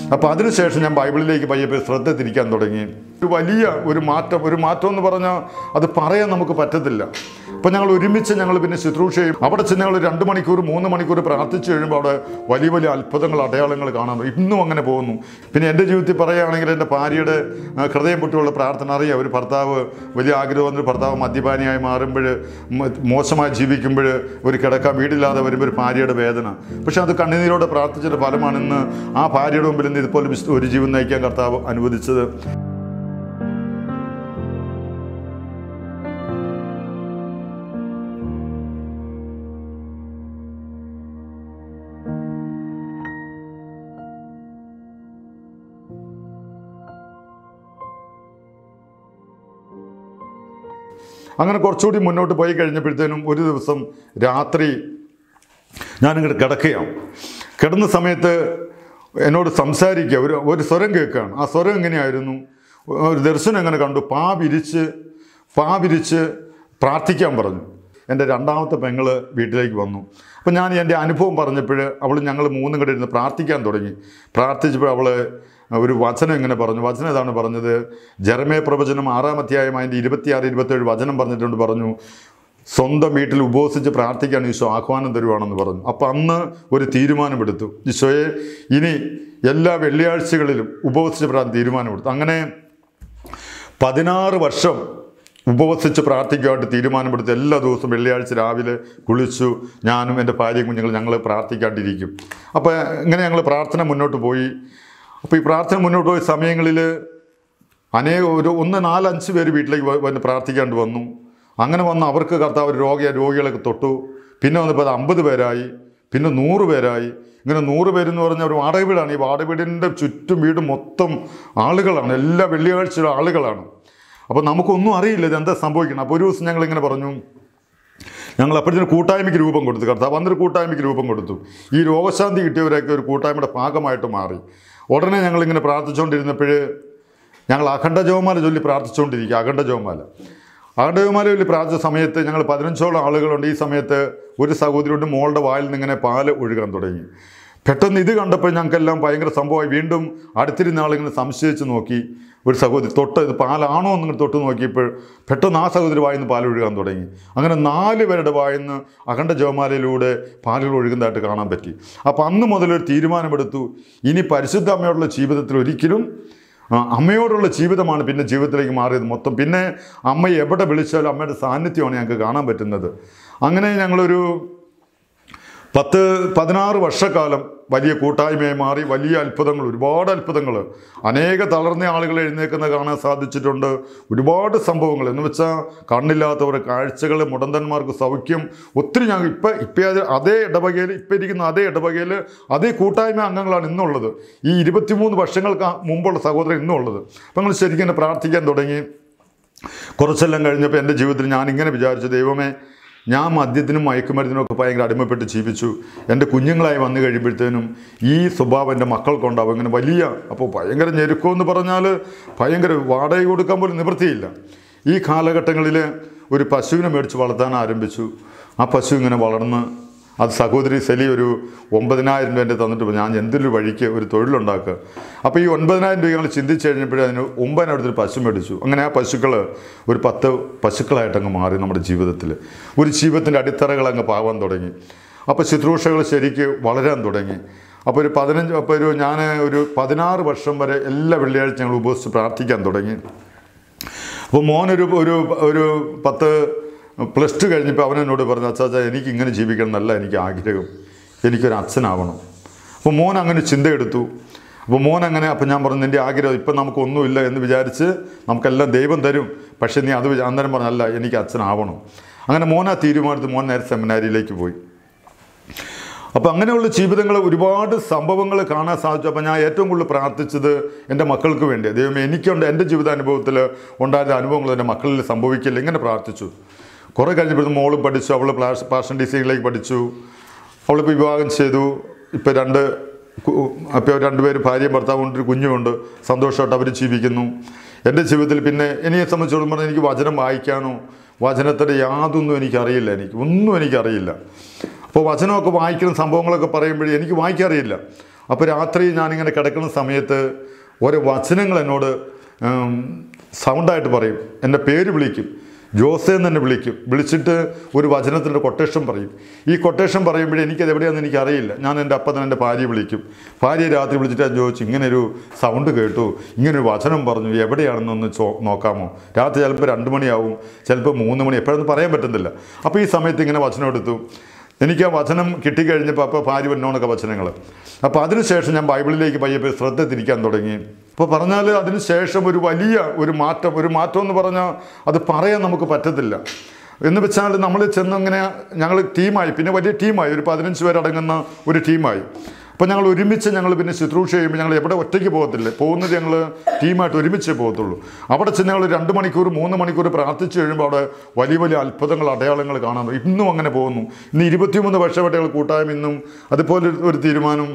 അപ്പോൾ അതിനുശേഷം ഞാൻ ബൈബിളിലേക്ക് പയ്യെ ശ്രദ്ധ തിരിക്കാൻ തുടങ്ങി ഒരു വലിയ ഒരു മാറ്റം ഒരു മാറ്റം എന്ന് പറഞ്ഞാൽ അത് പറയാൻ നമുക്ക് പറ്റത്തില്ല അപ്പോൾ ഞങ്ങൾ ഒരുമിച്ച് ഞങ്ങൾ പിന്നെ ശുശ്രൂഷ ചെയ്യും അവിടെ ചെന്ന് ഞങ്ങൾ രണ്ട് മണിക്കൂർ മൂന്ന് മണിക്കൂർ പ്രാർത്ഥിച്ചു കഴിയുമ്പോൾ അവിടെ വലിയ വലിയ അത്ഭുതങ്ങൾ അടയാളങ്ങൾ കാണാൻ പറ്റും. ഇന്നും അങ്ങനെ പോകുന്നു പിന്നെ എൻ്റെ ജീവിതത്തിൽ പറയുകയാണെങ്കിൽ എൻ്റെ ഭാര്യയുടെ ആ, ഹൃദയം പൊട്ടിയുള്ള പ്രാർത്ഥന അറിയാം ഒരു ഭർത്താവ് വലിയ ആഗ്രഹം ഒരു ഭർത്താവ് മദ്യപാനിയായി മാറുമ്പോൾ മോശമായി ജീവിക്കുമ്പോൾ ഒരു കിടക്കാൻ വീടില്ലാതെ വരുമ്പോൾ ഒരു ഭാര്യയുടെ വേദന പക്ഷെ അത് കണ്ണുനീരോടെ പ്രാർത്ഥിച്ചിട്ട് ഫലമാണ് ഇന്ന് ആ ഭാര്യയുടെ മുമ്പിൽ നിന്ന് ഇതുപോലെ വിശുദ്ധ ഒരു ജീവൻ നയിക്കാൻ കർത്താവ് അനുവദിച്ചത് അങ്ങനെ കുറച്ചുകൂടി മുന്നോട്ട് പോയി കഴിഞ്ഞപ്പോഴത്തേനും ഒരു ദിവസം രാത്രി ഞാനിങ്ങോട്ട് കിടക്കുകയാണ് കിടന്ന സമയത്ത് എന്നോട് സംസാരിക്കുക ഒരു ഒരു സ്വരം കേൾക്കുകയാണ് ആ സ്വരം എങ്ങനെയായിരുന്നു ഒരു ദർശനം എങ്ങനെ കണ്ടു പാ വിരിച്ച് പാ വിരിച്ച് പ്രാർത്ഥിക്കാൻ പറഞ്ഞു എൻ്റെ രണ്ടാമത്തെ പെങ്ങള് വീട്ടിലേക്ക് വന്നു അപ്പം ഞാൻ എൻ്റെ അനുഭവം പറഞ്ഞപ്പോൾ അവൾ ഞങ്ങൾ മൂന്നും കൂടെ ഇരുന്ന് പ്രാർത്ഥിക്കാൻ തുടങ്ങി പ്രാർത്ഥിച്ചപ്പോൾ അവൾ ഒരു വചനം ഇങ്ങനെ പറഞ്ഞു വചനം ഇതാണ് പറഞ്ഞത് ജർമേ പ്രവചനം ആറാം അധ്യായം അതിൻ്റെ ഇരുപത്തിയാറ് ഇരുപത്തേഴ് വചനം പറഞ്ഞിട്ടുണ്ട് പറഞ്ഞു സ്വന്തം വീട്ടിൽ ഉപവസിച്ച് പ്രാർത്ഥിക്കാൻ ഈശോ ആഹ്വാനം തരുവാണെന്ന് പറഞ്ഞു അപ്പം അന്ന് ഒരു തീരുമാനമെടുത്തു ഈശോയെ ഇനി എല്ലാ വെള്ളിയാഴ്ചകളിലും ഉപവസിച്ച് പ്രാർത്ഥന തീരുമാനമെടുത്തു അങ്ങനെ പതിനാറ് വർഷം ഉപവസിച്ച് പ്രാർത്ഥിക്കുവാനായിട്ട് തീരുമാനമെടുത്ത് എല്ലാ ദിവസവും വെള്ളിയാഴ്ച രാവിലെ കുളിച്ചു ഞാനും എൻ്റെ ഭാര്യ കുഞ്ഞുങ്ങൾ ഞങ്ങൾ പ്രാർത്ഥിക്കാണ്ടിരിക്കും അപ്പോൾ ഇങ്ങനെ ഞങ്ങൾ പ്രാർത്ഥന മുന്നോട്ട് പോയി അപ്പോൾ ഈ പ്രാർത്ഥന മുന്നോട്ട് പോയ സമയങ്ങളിൽ അനേക ഒരു ഒന്ന് നാലഞ്ച് പേര് വീട്ടിലേക്ക് വ- വന്ന് പ്രാർത്ഥിക്കാണ്ട് വന്നു അങ്ങനെ വന്ന് അവർക്ക് കർത്താവ് രോഗി രോഗികളൊക്കെ തൊട്ടു പിന്നെ വന്നപ്പോൾ അത് അമ്പത് പേരായി പിന്നെ നൂറ് പേരായി ഇങ്ങനെ നൂറ് പേരെന്ന് പറഞ്ഞ ഒരു വാടക വീടാണ് ഈ വാടക വീടിൻ്റെ ചുറ്റും വീട് മൊത്തം ആളുകളാണ് എല്ലാ വെള്ളിയാഴ്ചയിലും ആളുകളാണ് അപ്പോൾ നമുക്കൊന്നും അറിയില്ല ഇത് എന്താ സംഭവിക്കണം അപ്പോൾ ഒരു ദിവസം ഞങ്ങൾ ഇങ്ങനെ പറഞ്ഞു ഞങ്ങൾ അപ്പോഴത്തേന് കൂട്ടായ്മയ്ക്ക് രൂപം കൊടുത്തു കർത്താവ് അന്നൊരു കൂട്ടായ്മയ്ക്ക് രൂപം കൊടുത്തു ഈ രോഗശാന്തി കിട്ടിയവരൊക്കെ ഒരു കൂട്ടായ്മയുടെ ഭാഗമായിട്ട് മാറി ഉടനെ ഞങ്ങളിങ്ങനെ പ്രാർത്ഥിച്ചുകൊണ്ടിരുന്നപ്പോൾ ഞങ്ങൾ അഖണ്ഡ ജോമാല ചൊല്ലി പ്രാർത്ഥിച്ചുകൊണ്ടിരിക്കുക അഖണ്ഡ ജോമാല അഖണ്ഡ ജോമാല ചൊല്ലി പ്രാർത്ഥിച്ച സമയത്ത് ഞങ്ങൾ പതിനഞ്ചോളം ആളുകളുണ്ട് ഈ സമയത്ത് ഒരു സഹോദരിയുടെ മോളുടെ വായിൽ നിന്ന് ഇങ്ങനെ പാല് ഒഴുകാൻ തുടങ്ങി പെട്ടെന്ന് ഇത് കണ്ടപ്പോൾ ഞങ്ങൾക്കെല്ലാം ഭയങ്കര സംഭവമായി വീണ്ടും അടുത്തിരുന്ന ആളിങ്ങനെ സംശയിച്ച് നോക്കി ഒരു സഹോദരി തൊട്ട് ഇത് പാലാണോ എന്നിങ്ങനെ തൊട്ട് നോക്കിയപ്പോൾ പെട്ടെന്ന് ആ സഹോദരി വായിന്ന് പാൽ ഒഴുകാൻ തുടങ്ങി അങ്ങനെ നാല് പേരുടെ വായിന്ന് അഖണ്ഡ ജോമാലയിലൂടെ പാലുകൾ ഒഴുകുന്നതായിട്ട് കാണാൻ പറ്റി അപ്പോൾ അന്ന് മുതൽ ഒരു തീരുമാനമെടുത്തു ഇനി പരിശുദ്ധ അമ്മയോടുള്ള ജീവിതത്തിൽ ഒരിക്കലും ആ, അമ്മയോടുള്ള ജീവിതമാണ് പിന്നെ ജീവിതത്തിലേക്ക് മാറിയത് മൊത്തം പിന്നെ അമ്മ എവിടെ വിളിച്ചാലും അമ്മയുടെ സാന്നിധ്യമാണ് ഞങ്ങൾക്ക് കാണാൻ പറ്റുന്നത് അങ്ങനെ ഞങ്ങളൊരു പത്ത് പതിനാറ് വർഷക്കാലം വലിയ കൂട്ടായ്മയായി മാറി വലിയ അത്ഭുതങ്ങൾ ഒരുപാട് അത്ഭുതങ്ങൾ അനേക തളർന്ന ആളുകൾ എഴുന്നേക്കുന്ന കാണാൻ സാധിച്ചിട്ടുണ്ട് ഒരുപാട് സംഭവങ്ങൾ എന്ന് വെച്ചാൽ കണ്ണില്ലാത്തവർ കാഴ്ചകൾ മുടന്തന്മാർക്ക് സൗഖ്യം ഒത്തിരി ഞങ്ങൾ ഇപ്പം ഇപ്പം അതേ ഇടവകയിൽ ഇപ്പം ഇരിക്കുന്ന അതേ ഇടവകയിൽ അതേ കൂട്ടായ്മ അംഗങ്ങളാണ് ഇന്നുള്ളത് ഈ ഇരുപത്തിമൂന്ന് വർഷങ്ങൾക്ക് മുമ്പുള്ള സഹോദരൻ ഇന്നുള്ളത് അപ്പം ഞങ്ങൾ ശരിക്കും എന്നെ പ്രാർത്ഥിക്കാൻ തുടങ്ങി കുറച്ചെല്ലാം കഴിഞ്ഞപ്പോൾ എൻ്റെ ജീവിതത്തിൽ ഞാൻ ഇങ്ങനെ വിചാരിച്ചു ദൈവമേ ഞാൻ മദ്യത്തിനും മയക്കുമരുന്നിനും ഒക്കെ ഭയങ്കര അടിമപ്പെട്ട് ജീവിച്ചു എൻ്റെ കുഞ്ഞുങ്ങളായി വന്നു കഴിയുമ്പോഴത്തേനും ഈ സ്വഭാവം എൻ്റെ മക്കൾക്കുണ്ടാവും ഇങ്ങനെ വലിയ അപ്പോൾ ഭയങ്കര ഞെരുക്കമെന്ന് പറഞ്ഞാൽ ഭയങ്കര വാടക കൊടുക്കാൻ പോലും നിവൃത്തിയില്ല ഈ കാലഘട്ടങ്ങളിൽ ഒരു പശുവിനെ മേടിച്ച് വളർത്താൻ ആരംഭിച്ചു ആ പശു ഇങ്ങനെ വളർന്ന് അത് സഹോദരി സെലി ഒരു ഒമ്പതിനായിരം രൂപ എൻ്റെ തന്നിട്ട് പറഞ്ഞു, ഞാൻ എന്തൊരു വഴിക്ക് ഒരു തൊഴിലുണ്ടാക്കുക അപ്പോൾ ഈ ഒൻപതിനായിരം രൂപ ഞങ്ങൾ ചിന്തിച്ച് കഴിഞ്ഞപ്പോഴേ അതിന് ഒമ്പതിനടുത്തൊരു പശു മേടിച്ചു അങ്ങനെ ആ പശുക്കൾ ഒരു പത്ത് പശുക്കളായിട്ട് അങ്ങ് മാറി നമ്മുടെ ജീവിതത്തിൽ ഒരു ജീവിതത്തിൻ്റെ അടിത്തറകൾ അങ്ങ് പാവാൻ തുടങ്ങി അപ്പോൾ ശുശ്രൂഷകൾ ശരിക്ക് വളരാൻ തുടങ്ങി അപ്പോൾ ഒരു പതിനഞ്ച് അപ്പോൾ ഒരു ഞാൻ ഒരു പതിനാറ് വർഷം വരെ എല്ലാ വെള്ളിയാഴ്ച ഞങ്ങൾ ഉപവസിച്ച് പ്രാർത്ഥിക്കാൻ തുടങ്ങി അപ്പോൾ മോനൊരു ഒരു ഒരു പത്ത് പ്ലസ് ടു കഴിഞ്ഞപ്പോൾ അവൻ എന്നോട് പറഞ്ഞു അച്ചാച്ചാ എനിക്ക് ഇങ്ങനെ ജീവിക്കണം എന്നല്ല എനിക്ക് ആഗ്രഹം എനിക്കൊരു അച്ഛനാവണം അപ്പോൾ മോൻ അങ്ങനെ ചിന്തയെടുത്തു അപ്പോൾ മോൻ അങ്ങനെ അപ്പം ഞാൻ പറഞ്ഞു നിൻ്റെ ആഗ്രഹം ഇപ്പം നമുക്കൊന്നുമില്ല എന്ന് വിചാരിച്ച് നമുക്കെല്ലാം ദൈവം തരും പക്ഷേ നീ അത് വിചാ- അന്നേരം പറഞ്ഞല്ല എനിക്ക് അച്ഛനാവണം അങ്ങനെ മോൻ ആ തീരുമാനത്തിൽ മോൻ നേരെ സെമിനാരിയിലേക്ക് പോയി അപ്പോൾ അങ്ങനെയുള്ള ജീവിതങ്ങൾ ഒരുപാട് സംഭവങ്ങൾ കാണാൻ സാധിച്ചു അപ്പോൾ ഞാൻ ഏറ്റവും കൂടുതൽ പ്രാർത്ഥിച്ചത് എൻ്റെ മക്കൾക്ക് വേണ്ടി ദൈവമേ എനിക്കുണ്ട് എൻ്റെ ജീവിതാനുഭവത്തിൽ ഉണ്ടായ അനുഭവങ്ങൾ എൻ്റെ മക്കളിൽ സംഭവിക്കില്ല ഇങ്ങനെ പ്രാർത്ഥിച്ചു കുറേ കഴിഞ്ഞപ്പോൾ മോളും പഠിച്ചു അവൾ പാഷൻ ഡിസൈനിലേക്ക് പഠിച്ചു അവളിപ്പോൾ വിവാഹം ചെയ്തു ഇപ്പോൾ രണ്ട് കു- അപ്പോൾ രണ്ടുപേര് ഭാര്യയും ഭർത്താവും ഉണ്ട് ഒരു കുഞ്ഞുമുണ്ട് സന്തോഷമായിട്ട് അവർ ജീവിക്കുന്നു എൻ്റെ ജീവിതത്തിൽ പിന്നെ എന്നെ സംബന്ധിച്ചോളം പറഞ്ഞാൽ എനിക്ക് വചനം വായിക്കാനോ വചനത്തിൻ്റെ യാതൊന്നും എനിക്കറിയില്ല എനിക്ക് ഒന്നും എനിക്കറിയില്ല അപ്പോൾ വചനമൊക്കെ വായിക്കുന്ന സംഭവങ്ങളൊക്കെ പറയുമ്പോഴേ എനിക്ക് വായിക്കാറിയില്ല അപ്പോൾ രാത്രി ഞാനിങ്ങനെ കിടക്കുന്ന സമയത്ത് ഓരോ വചനങ്ങൾ എന്നോട് ഉം, സൗണ്ടായിട്ട് പറയും എൻ്റെ പേര് വിളിക്കും ജോസെ എന്ന് തന്നെ വിളിക്കും വിളിച്ചിട്ട് ഒരു വചനത്തിൻ്റെ കൊട്ടേഷൻ പറയും ഈ കൊട്ടേഷൻ പറയുമ്പോഴേ എനിക്കത് എവിടെയാണെന്ന് എനിക്കറിയില്ല ഞാൻ എൻ്റെ അപ്പം തന്നെ എൻ്റെ ഭാര്യയെ വിളിക്കും ഭാര്യയെ രാത്രി വിളിച്ചിട്ട് ഞാൻ ചോദിച്ചു ഇങ്ങനൊരു സൗണ്ട് കേട്ടു ഇങ്ങനൊരു വചനം പറഞ്ഞു എവിടെയാണെന്നൊന്ന് ചോ നോക്കാമോ രാത്രി ചിലപ്പോൾ രണ്ട് മണിയാവും ചിലപ്പോൾ മൂന്ന് മണി എപ്പോഴൊന്നും പറയാൻ പറ്റുന്നില്ല അപ്പോൾ ഈ സമയത്ത് ഇങ്ങനെ വചനം എടുത്തു എനിക്ക് ആ വചനം കിട്ടിക്കഴിഞ്ഞപ്പോൾ അപ്പോൾ ഭാര്യ വന്നോണൊക്കെ വചനങ്ങൾ അപ്പോൾ അതിനുശേഷം ഞാൻ ബൈബിളിലേക്ക് പയ്യെ ശ്രദ്ധ തിരിക്കാൻ തുടങ്ങി അപ്പോൾ പറഞ്ഞാൽ അതിനുശേഷം ഒരു വലിയ ഒരു മാറ്റം ഒരു മാറ്റം എന്ന് പറഞ്ഞാൽ അത് പറയാൻ നമുക്ക് പറ്റത്തില്ല എന്ന് വെച്ചാൽ നമ്മൾ ചെന്നങ്ങനെ ഞങ്ങൾ ടീമായി പിന്നെ വലിയ ടീമായി ഒരു പതിനഞ്ച് പേരടങ്ങുന്ന ഒരു ടീമായി അപ്പോൾ ഞങ്ങൾ ഒരുമിച്ച് ഞങ്ങൾ പിന്നെ ശുശ്രൂഷ ചെയ്യുമ്പോൾ ഞങ്ങൾ എവിടെ ഒറ്റയ്ക്ക് പോകത്തില്ല പോകുന്നത് ഞങ്ങൾ ടീമായിട്ട് ഒരുമിച്ചേ പോകത്തുള്ളൂ അവിടെ ചെന്ന് ഞങ്ങൾ രണ്ട് മണിക്കൂർ മൂന്ന് മണിക്കൂർ പ്രാർത്ഥിച്ച് കഴിയുമ്പോൾ അവിടെ വലിയ വലിയ അത്ഭുതങ്ങൾ അടയാളങ്ങൾ കാണാൻ പറ്റും. ഇന്നും അങ്ങനെ പോകുന്നു ഇന്ന് ഇരുപത്തിമൂന്ന് വർഷമായിട്ട് കൂട്ടായ്മ ഇന്നും അതുപോലെ ഒരു- ഒരു തീരുമാനം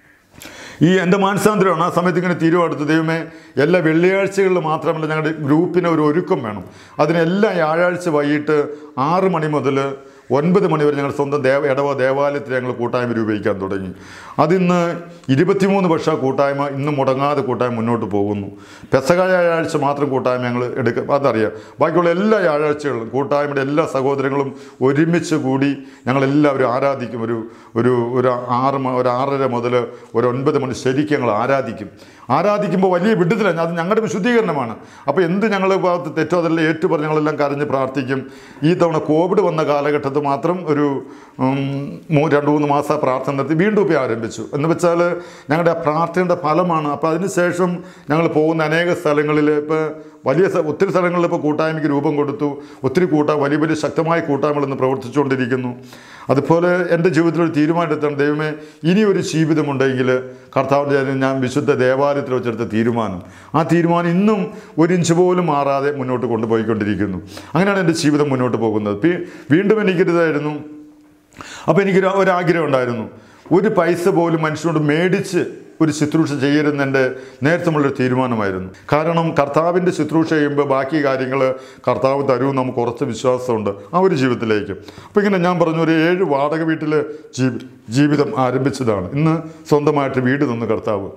ഈ എൻ്റെ മാനസാന്തരമാണ് ആ സമയത്ത് ഇങ്ങനെ തീരുമാനമെടുത്ത് ദൈവമേ എല്ലാ വെള്ളിയാഴ്ചകളിൽ മാത്രമല്ല ഞങ്ങളുടെ ഗ്രൂപ്പിന് ഒരു ഒരുക്കം വേണം അതിന് എല്ലാ വ്യാഴാഴ്ച വൈകിട്ട് ആറ് മണി മുതൽ ഒൻപത് മണി വരെ ഞങ്ങൾ സ്വന്തം ദേവ ഇടവ ദേവാലയത്തിൽ ഞങ്ങൾ കൂട്ടായ്മ രൂപീകരിക്കാൻ തുടങ്ങി അതിന്ന് ഇരുപത്തിമൂന്ന് വർഷം ആ കൂട്ടായ്മ ഇന്ന് മുടങ്ങാതെ കൂട്ടായ്മ മുന്നോട്ട് പോകുന്നു പെസക വ്യാഴാഴ്ച മാത്രം കൂട്ടായ്മ ഞങ്ങൾ എടുക്കും അതറിയാം ബാക്കിയുള്ള എല്ലാ വ്യാഴാഴ്ചകളും കൂട്ടായ്മയുടെ എല്ലാ സഹോദരങ്ങളും ഒരുമിച്ച് കൂടി ഞങ്ങളെല്ലാവരും ആരാധിക്കും ഒരു ഒരു ഒരു ആറ് മ- ഒരു ആറര മുതൽ ഒരു ഒൻപത് മണി ശരിക്കും ഞങ്ങൾ ആരാധിക്കും ആരാധിക്കുമ്പോൾ വലിയ വിടുതലാണ് അത് ഞങ്ങളുടെ വിശുദ്ധീകരണമാണ് അപ്പോൾ എന്ത് ഞങ്ങൾ ഭാഗത്ത് തെറ്റോ അതെല്ലാം ഏറ്റുപറഞ്ഞ് ഞങ്ങളെല്ലാം കരഞ്ഞ് പ്രാർത്ഥിക്കും ഈ തവണ കോവിഡ് വന്ന കാലഘട്ടത്തിൽ മാത്രം ഒരു ഉം, മൂ- രണ്ട് മൂന്ന് മാസം പ്രാർത്ഥന നടത്തി വീണ്ടും ഇപ്പോൾ ആരംഭിച്ചു എന്ന് വെച്ചാൽ ഞങ്ങളുടെ ആ പ്രാർത്ഥനയുടെ ഫലമാണ് അപ്പോൾ അതിനുശേഷം ഞങ്ങൾ പോകുന്ന അനേക സ്ഥലങ്ങളിൽ ഇപ്പോൾ വലിയ സ്ഥ- ഒത്തിരി സ്ഥലങ്ങളിൽ ഇപ്പോൾ കൂട്ടായ്മയ്ക്ക് രൂപം കൊടുത്തു ഒത്തിരി കൂട്ടാ വലിയ വലിയ ശക്തമായ കൂട്ടായ്മകൾ ഇന്ന് പ്രവർത്തിച്ചുകൊണ്ടിരിക്കുന്നു അതുപോലെ എൻ്റെ ജീവിതത്തിൽ ഒരു തീരുമാനം എടുത്താണ് ദൈവമേ ഇനി ഒരു ജീവിതമുണ്ടെങ്കിൽ കർത്താവിൻ്റെ ജനം ഞാൻ വിശുദ്ധ ദേവാലയത്തിൽ വെച്ചെടുത്ത തീരുമാനം ആ തീരുമാനം ഇന്നും ഒരു ഇഞ്ച് പോലും മാറാതെ മുന്നോട്ട് കൊണ്ടുപോയിക്കൊണ്ടിരിക്കുന്നു അങ്ങനെയാണ് എൻ്റെ ജീവിതം മുന്നോട്ട് പോകുന്നത് പി- വീണ്ടും എനിക്കൊരിതായിരുന്നു അപ്പോൾ എനിക്കൊരു ഒരാഗ്രഹം ഉണ്ടായിരുന്നു ഒരു പൈസ പോലും മനുഷ്യനോട് മേടിച്ച് ഒരു ശുശ്രൂഷ ചെയ്യരുതെന്ന് എൻ്റെ നേരത്തുമുള്ളൊരു തീരുമാനമായിരുന്നു കാരണം കർത്താവിൻ്റെ ശുശ്രൂഷ ചെയ്യുമ്പോൾ ബാക്കി കാര്യങ്ങൾ കർത്താവ് തരൂ നമുക്ക് കുറച്ച് വിശ്വാസമുണ്ട് ആ ഒരു ജീവിതത്തിലേക്ക് അപ്പോൾ ഇങ്ങനെ ഞാൻ പറഞ്ഞു ഒരു ഏഴ് വാടക വീട്ടിൽ ജീവി ജീവിതം ആരംഭിച്ചതാണ് ഇന്ന് സ്വന്തമായിട്ട് വീട് തന്നു കർത്താവ്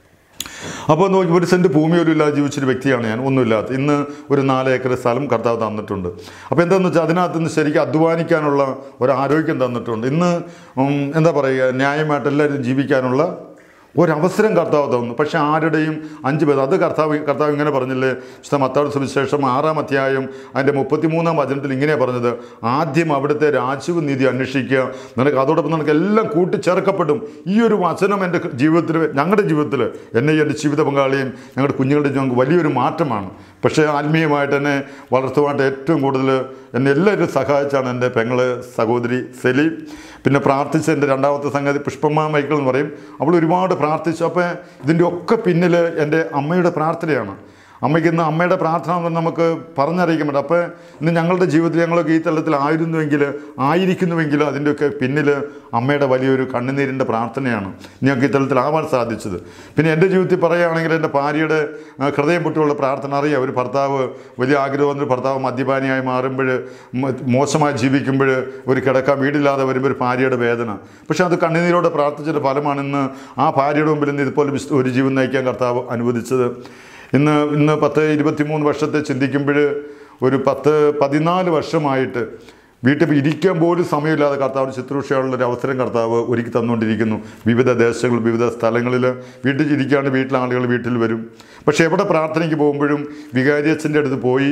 അപ്പോൾ നോക്കി ഒരു സെൻറ്റ് ഭൂമി പോലും ഇല്ലാതെ ജീവിച്ചൊരു വ്യക്തിയാണ് ഞാൻ ഒന്നുമില്ലാത്ത ഇന്ന് ഒരു നാല് ഏക്കർ സ്ഥലം കർത്താവ് തന്നിട്ടുണ്ട് അപ്പോൾ എന്താണെന്ന് വെച്ചാൽ അതിനകത്ത് നിന്ന് ശരിക്കും അധ്വാനിക്കാനുള്ള ഒരു ആരോഗ്യം തന്നിട്ടുണ്ട് ഇന്ന് ഉം, എന്താ പറയുക ന്യായമായിട്ട് എല്ലാവരും ജീവിക്കാനുള്ള ഒരവസരം കർത്താവ് തന്നു പക്ഷേ ആരുടെയും അഞ്ച് പേർ അത് കർത്താവ് കർത്താവ് ഇങ്ങനെ പറഞ്ഞില്ലേ വിശുദ്ധ മത്താട് സുവിശേഷം ആറാം അധ്യായം അതിൻ്റെ മുപ്പത്തിമൂന്നാം വചനത്തിൽ ഇങ്ങനെ പറഞ്ഞത് ആദ്യം അവിടുത്തെ രാജ്യവും നീതി അന്വേഷിക്കുക നിനക്ക് അതോടൊപ്പം നിനക്ക് എല്ലാം കൂട്ടിച്ചേർക്കപ്പെടും ഈ ഒരു വചനം എൻ്റെ ജീവിതത്തിൽ ഞങ്ങളുടെ ജീവിതത്തിൽ എന്നെ എൻ്റെ ജീവിത പങ്കാളിയും ഞങ്ങളുടെ കുഞ്ഞുങ്ങളുടെ ഞങ്ങൾക്ക് വലിയൊരു മാറ്റമാണ് പക്ഷേ ആത്മീയമായിട്ട് എന്നെ വളർത്തുവാനായിട്ട് ഏറ്റവും കൂടുതൽ എന്നെ എല്ലാവരും സഹായിച്ചാണ് എൻ്റെ പെങ്ങള് സഹോദരി സെലി പിന്നെ പ്രാർത്ഥിച്ച എൻ്റെ രണ്ടാമത്തെ സംഗതി പുഷ്പമ്മ മൈക്കിൾ എന്ന് പറയും അവൾ ഒരുപാട് പ്രാർത്ഥിച്ചു അപ്പോൾ ഇതിൻ്റെ ഒക്കെ പിന്നിൽ എൻ്റെ അമ്മയുടെ പ്രാർത്ഥനയാണ് അമ്മയ്ക്ക് ഇന്ന് അമ്മയുടെ പ്രാർത്ഥന എന്ന് പറഞ്ഞാൽ നമുക്ക് പറഞ്ഞറിയിക്കാൻ പറ്റും അപ്പോൾ ഇന്ന് ഞങ്ങളുടെ ജീവിതത്തിൽ ഞങ്ങളൊക്കെ ഈ തലത്തിലായിരുന്നുവെങ്കിൽ ആയിരിക്കുന്നുവെങ്കിൽ അതിൻ്റെയൊക്കെ പിന്നിൽ അമ്മയുടെ വലിയൊരു കണ്ണുനീരിൻ്റെ പ്രാർത്ഥനയാണ് ഞങ്ങൾക്ക് ഈ തലത്തിലാവാൻ സാധിച്ചത് പിന്നെ എൻ്റെ ജീവിതത്തിൽ പറയുകയാണെങ്കിൽ എൻ്റെ ഭാര്യയുടെ ആ, ഹൃദയം പൊട്ടിയുള്ള പ്രാർത്ഥന അറിയാം ഒരു ഭർത്താവ് വലിയ ആഗ്രഹം ഒരു ഭർത്താവ് മദ്യപാനിയായി മാറുമ്പോൾ മോശമായി ജീവിക്കുമ്പോൾ ഒരു കിടക്കാൻ വീടില്ലാതെ വരുമ്പോൾ ഒരു ഭാര്യയുടെ വേദന പക്ഷെ അത് കണ്ണുനീരോടെ പ്രാർത്ഥിച്ചതിൻ്റെ ഫലമാണ് ഇന്ന് ആ ഭാര്യയുടെ മുമ്പിൽ നിന്ന് ഇതുപോലെ വിശുദ്ധ ഒരു ജീവൻ നയിക്കാൻ കർത്താവ് അനുവദിച്ചത് ഇന്ന് ഇന്ന് പത്ത് ഇരുപത്തിമൂന്ന് വർഷത്തെ ചിന്തിക്കുമ്പോൾ ഒരു പത്ത് പതിനാല് വർഷമായിട്ട് വീട്ടിൽ ഇരിക്കാൻ പോലും സമയമില്ലാതെ കർത്താവ് ശുശ്രൂഷയുള്ള ഒരു അവസരം കർത്താവ് ഒരുക്കി തന്നുകൊണ്ടിരിക്കുന്നു വിവിധ ദേശങ്ങൾ വിവിധ സ്ഥലങ്ങളിൽ വീട്ടിൽ ഇരിക്കാണ്ട് വീട്ടിലെ ആളുകൾ വീട്ടിൽ വരും പക്ഷേ എവിടെ പ്രാർത്ഥനയ്ക്ക് പോകുമ്പോഴും വികാരിയച്ഛൻ്റെ അടുത്ത് പോയി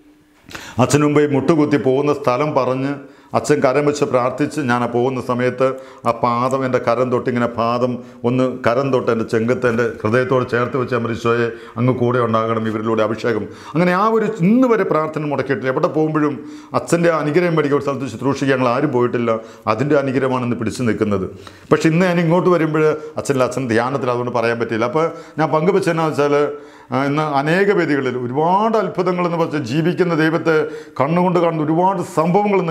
അച്ഛന് മുമ്പേ മുട്ടുകുത്തി പോകുന്ന സ്ഥലം പറഞ്ഞ് അച്ഛൻ കരം വെച്ച് പ്രാർത്ഥിച്ച് ഞാൻ ആ പോകുന്ന സമയത്ത് ആ പാദം എൻ്റെ കരം തൊട്ട് ഇങ്ങനെ പാദം ഒന്ന് കരം തൊട്ട് എൻ്റെ ചെങ്കത്ത് എൻ്റെ ഹൃദയത്തോട് ചേർത്ത് വെച്ച് അമരിച്ചോയെ അങ്ങ് കൂടെ ഉണ്ടാകണം ഇവരിലൂടെ അഭിഷേകം അങ്ങനെ ആ ഒരു ഇന്ന് വരെ പ്രാർത്ഥന മുടക്കിയിട്ടില്ല എവിടെ പോകുമ്പോഴും അച്ഛൻ്റെ അനുഗ്രഹം മേടിക്കുക ഒരു സ്ഥലത്ത് ശുശ്രൂഷിക്കാൻ ഞങ്ങൾ ആരും പോയിട്ടില്ല അതിൻ്റെ അനുഗ്രഹമാണ് ഇന്ന് പിടിച്ചു നിൽക്കുന്നത് പക്ഷേ ഇന്ന് ഞാൻ ഇങ്ങോട്ട് വരുമ്പോൾ അച്ഛനിൽ അച്ഛൻ ധ്യാനത്തിൽ അതുകൊണ്ട് പറയാൻ പറ്റില്ല അപ്പോൾ ഞാൻ പങ്കുവെച്ചതെന്നു വെച്ചാൽ ആ, ഇന്ന് അനേക വേദികളിൽ ഒരുപാട് അത്ഭുതങ്ങൾ എന്ന് വെച്ചാൽ ജീവിക്കുന്ന ദൈവത്തെ കണ്ണുകൊണ്ട് കാണുന്ന ഒരുപാട് സംഭവങ്ങൾ ഇന്ന് കണ്ടുകൊണ്ടിരിക്കും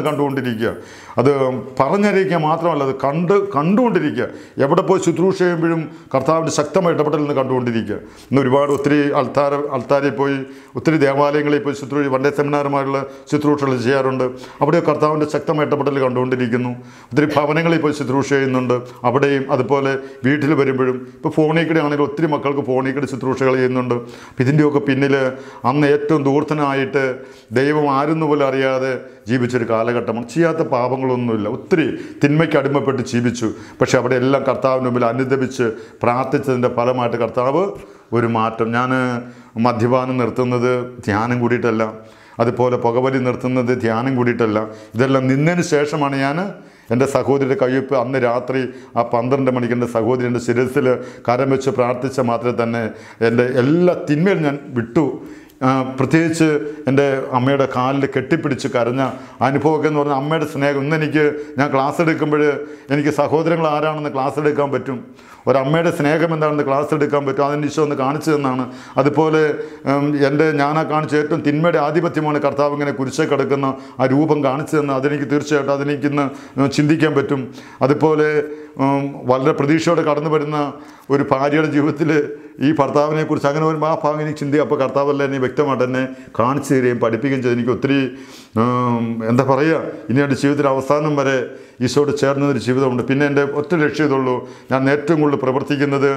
കണ്ടുകൊണ്ടിരിക്കുക അത് പറഞ്ഞറിയിക്കുക മാത്രമല്ല അത് കണ്ട് കണ്ടുകൊണ്ടിരിക്കുക എവിടെ പോയി ശുശ്രൂഷ ചെയ്യുമ്പോഴും കർത്താവിൻ്റെ ശക്തമായ ഇടപെടൽ നിന്ന് കണ്ടുകൊണ്ടിരിക്കുക ഇന്ന് ഒരുപാട് ഒത്തിരി അൾത്താര അൾത്താരിൽ പോയി ഒത്തിരി ദേവാലയങ്ങളിൽ പോയി ശുശ്രൂഷ വണ്ടേ സെമിനാറുമായുള്ള ശുശ്രൂഷകൾ ചെയ്യാറുണ്ട് അവിടെ കർത്താവിൻ്റെ ശക്തമായ ഇടപെടൽ കണ്ടുകൊണ്ടിരിക്കുന്നു ഒത്തിരി ഭവനങ്ങളിൽ പോയി ശുശ്രൂഷ ചെയ്യുന്നുണ്ട് അവിടെയും അതുപോലെ വീട്ടിൽ വരുമ്പോഴും ഇപ്പോൾ ഫോണിൽ കൂടെ ആണെങ്കിൽ ഒത്തിരി മക്കൾക്ക് ഫോണിൽ കൂടെ ശുശ്രൂഷകൾ ചെയ്യുന്നുണ്ട് അപ്പം ഇതിൻ്റെയൊക്കെ പിന്നിൽ അന്ന് ഏറ്റവും ദൂർത്തനായിട്ട് ദൈവം ആരെന്ന് പോലും അറിയാതെ ജീവിച്ചൊരു കാലഘട്ടമാണ് ചെയ്യാത്ത പാപങ്ങളൊന്നുമില്ല ഒത്തിരി തിന്മയ്ക്ക് അടിമപ്പെട്ട് ജീവിച്ചു പക്ഷെ അവിടെ എല്ലാം കർത്താവിന് മുമ്പിൽ അനുദപിച്ച് പ്രാർത്ഥിച്ചതിൻ്റെ ഫലമായിട്ട് കർത്താവ് ഒരു മാറ്റം ഞാൻ മദ്യപാനം നിർത്തുന്നത് ധ്യാനം കൂടിയിട്ടല്ല അതുപോലെ പുകവലി നിർത്തുന്നത് ധ്യാനം കൂടിയിട്ടല്ല ഇതെല്ലാം നിന്നതിന് ശേഷമാണ് ഞാൻ എൻ്റെ സഹോദരിയുടെ കയ്യൊപ്പ് അന്ന് രാത്രി ആ പന്ത്രണ്ട് മണിക്ക് എൻ്റെ സഹോദരി എൻ്റെ ശിരസിൽ കരം വെച്ച് പ്രാർത്ഥിച്ച മാത്രമേ തന്നെ എൻ്റെ എല്ലാ തിന്മയും ഞാൻ വിട്ടു ആ, പ്രത്യേകിച്ച് എൻ്റെ അമ്മയുടെ കാലിൽ കെട്ടിപ്പിടിച്ച് കരഞ്ഞ അനുഭവമൊക്കെ എന്ന് പറഞ്ഞാൽ അമ്മയുടെ സ്നേഹം ഇന്ന് എനിക്ക് ഞാൻ ക്ലാസ് എടുക്കുമ്പോൾ എനിക്ക് സഹോദരങ്ങൾ ആരാണെന്ന് ക്ലാസ് എടുക്കാൻ പറ്റും ഒരമ്മയുടെ സ്നേഹം എന്താണെന്ന് ക്ലാസ് എടുക്കാൻ പറ്റും അതിന് ഈശോ ഒന്ന് കാണിച്ചു തന്നാണ് അതുപോലെ ഉം, എൻ്റെ ഞാനാ കാണിച്ച ഏറ്റവും തിന്മയുടെ ആധിപത്യമാണ് കർത്താവ് ഇങ്ങനെ കുരിശെ കിടക്കുന്ന ആ രൂപം കാണിച്ചു തന്ന അതെനിക്ക് തീർച്ചയായിട്ടും അതെനിക്കിന്ന് ചിന്തിക്കാൻ പറ്റും അതുപോലെ ഉം, വളരെ പ്രതീക്ഷയോടെ കടന്നു വരുന്ന ഒരു ഭാര്യയുടെ ജീവിതത്തിൽ ഈ ഭർത്താവിനെ കുറിച്ച് അങ്ങനെ വരുമ്പോൾ ആ ഭാഗം എനിക്ക് ചിന്തി അപ്പോൾ കർത്താവല്ല എന്നെ വ്യക്തമായിട്ട് എന്നെ കാണിച്ചു തരികയും പഠിപ്പിക്കുകയും ചെയ്ത് എനിക്ക് ഒത്തിരി ഉം, എന്താ പറയുക ഇനി എൻ്റെ ജീവിതത്തിൽ അവസാനം വരെ ഈശോയോട് ചേർന്നൊരു ജീവിതമുണ്ട് പിന്നെ എൻ്റെ ഒറ്റ ലക്ഷ്യതയുള്ളൂ ഞാൻ ഏറ്റവും കൂടുതൽ പ്രവർത്തിക്കുന്നത്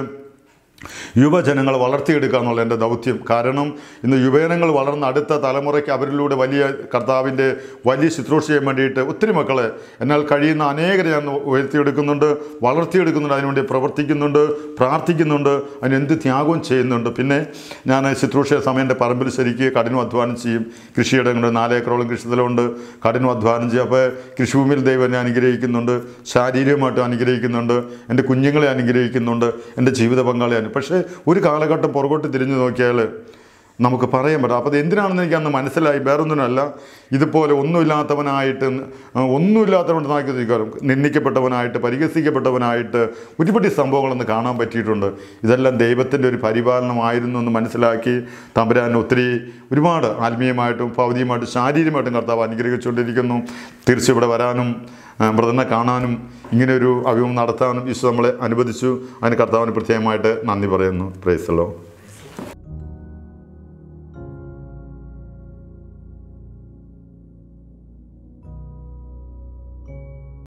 യുവജനങ്ങൾ വളർത്തിയെടുക്കുക എന്നുള്ള എൻ്റെ ദൗത്യം കാരണം ഇന്ന് യുവജനങ്ങൾ വളർന്ന അടുത്ത തലമുറയ്ക്ക് അവരിലൂടെ വലിയ കർത്താവിൻ്റെ വലിയ ശുശ്രൂഷ ചെയ്യാൻ വേണ്ടിയിട്ട് ഒത്തിരി മക്കളെ എന്നാൽ കഴിയുന്ന അനേകരെ ഞാൻ ഉയർത്തിയെടുക്കുന്നുണ്ട് വളർത്തിയെടുക്കുന്നുണ്ട് അതിനുവേണ്ടി പ്രവർത്തിക്കുന്നുണ്ട് പ്രാർത്ഥിക്കുന്നുണ്ട് അതിന് എന്ത് ത്യാഗവും ചെയ്യുന്നുണ്ട് പിന്നെ ഞാൻ ശുശ്രൂഷ സമയം എൻ്റെ പറമ്പിൽ ശരിക്ക് കഠിനം അധ്വാനം ചെയ്യും കൃഷിയിടങ്ങളുണ്ട് നാലേക്കറോളം കൃഷിസ്ഥലമുണ്ട് കഠിനം അധ്വാനം ചെയ്യും അപ്പോൾ കൃഷിഭൂമിയിൽ ദൈവം എന്നെ അനുഗ്രഹിക്കുന്നുണ്ട് ശാരീരികമായിട്ടും അനുഗ്രഹിക്കുന്നുണ്ട് എൻ്റെ കുഞ്ഞുങ്ങളെ അനുഗ്രഹിക്കുന്നുണ്ട് എൻ്റെ ജീവിത പങ്കാളിയാണ് പക്ഷേ ഒരു കാലഘട്ടം പുറകോട്ട് തിരിഞ്ഞു നോക്കിയാൽ നമുക്ക് പറയാൻ പറ്റും അപ്പോൾ അത് എന്തിനാണെന്ന് എനിക്ക് അന്ന് മനസ്സിലായി വേറൊന്നിനല്ല ഇതുപോലെ ഒന്നുമില്ലാത്തവനായിട്ട് ആ, ഒന്നുമില്ലാത്തവൻ നാക്കി നിൽക്കാറും നിന്ദിക്കപ്പെട്ടവനായിട്ട് പരിഹസിക്കപ്പെട്ടവനായിട്ട് ഒരുപടി സംഭവങ്ങളൊന്ന് കാണാൻ പറ്റിയിട്ടുണ്ട് ഇതെല്ലാം ദൈവത്തിൻ്റെ ഒരു പരിപാലനമായിരുന്നു എന്ന് മനസ്സിലാക്കി തമ്പുരാൻ ഒത്തിരി ഒരുപാട് ആത്മീയമായിട്ടും ഭൗതികമായിട്ടും ശാരീരികമായിട്ടും കർത്താവ് അനുഗ്രഹിച്ചുകൊണ്ടിരിക്കുന്നു തിരിച്ച് ഇവിടെ വരാനും ബ്രദറിനെ കാണാനും ഇങ്ങനെ ഒരു അഭിമുഖം നടത്താനും ഈശോ നമ്മളെ അനുവദിച്ചു അതിന് കർത്താവിന് പ്രത്യേകമായിട്ട് നന്ദി പറയുന്നു പ്രൈസലോ